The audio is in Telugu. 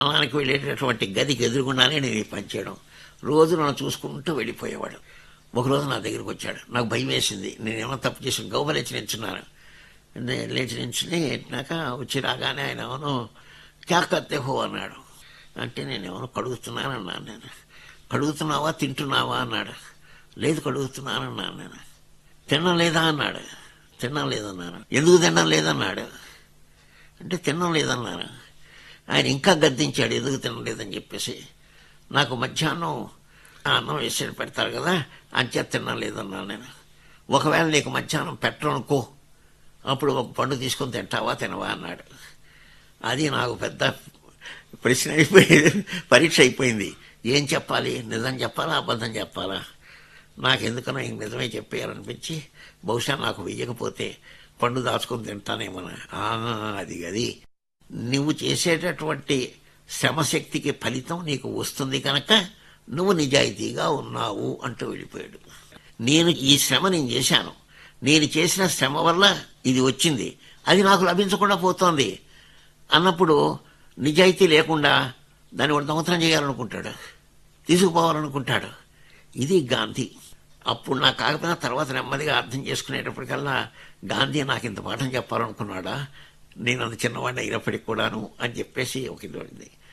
స్థలానికి వెళ్ళేటటువంటి గదికి ఎదురుగుండానే నేను ఈ పని చేయడం రోజు నన్ను చూసుకుంటూ వెళ్ళిపోయేవాడు ఒకరోజు నా దగ్గరికి వచ్చాడు నాకు భయం వేసింది నేనేమో తప్పు చేసి గౌబ లేచి నించున్నాను నే- లేచి నించుని ఎట్టినాక వచ్చి రాగానే ఆయన ఏమో క్యా కత్తే హో అన్నాడు అంటే నేను ఏమో కడుగుతున్నాను అన్నాను నేను కడుగుతున్నావా తింటున్నావా అన్నాడు లేదు కడుగుతున్నాను అన్నాను నేను తినడం లేదా అన్నాడు తినడం లేదన్నాను ఎందుకు తినడం లేదన్నాడు అంటే తినడం లేదన్నారు ఆయన ఇంకా గద్దించాడు ఎందుకు తినలేదని చెప్పేసి నాకు మధ్యాహ్నం ఆ అన్నం వేసి పెడతారు కదా అంచేత తినడం లేదన్నాను నేను ఒకవేళ నీకు మధ్యాహ్నం పెట్టరనుకో అప్పుడు ఒక పండు తీసుకొని తింటావా తినవా అన్నాడు అది నాకు పెద్ద ప్రశ్న అయిపోయింది పరీక్ష అయిపోయింది ఏం చెప్పాలి నిజం చెప్పాలా అబద్ధం చెప్పాలా నాకెందుకనో ఇంక నిజమే చెప్పేయాలనిపించి బహుశా నాకు వెయ్యకపోతే పండు దాచుకొని తింటానేమో ఆ, అది అది నువ్వు చేసేటటువంటి శ్రమశక్తికి ఫలితం నీకు వస్తుంది కనుక నువ్వు నిజాయితీగా ఉన్నావు అంటూ వెళ్ళిపోయాడు నేను ఈ శ్రమ నేను చేశాను నేను చేసిన శ్రమ వల్ల ఇది వచ్చింది అది నాకు లభించకుండా పోతోంది అన్నప్పుడు నిజాయితీ లేకుండా దాన్ని వాడు దొంగతనం చేయాలనుకుంటాడు తీసుకుపోవాలనుకుంటాడు ఇది గాంధీ అప్పుడు నాకు కాకపోయినా తర్వాత నెమ్మదిగా అర్థం చేసుకునేటప్పటికల్లా గాంధీ నాకు ఇంత పాఠం చెప్పాలనుకున్నాడా నేను అంత చిన్నవాడిని అయినప్పటికి కూడాను అని చెప్పేసి ఒక ఇది పడింది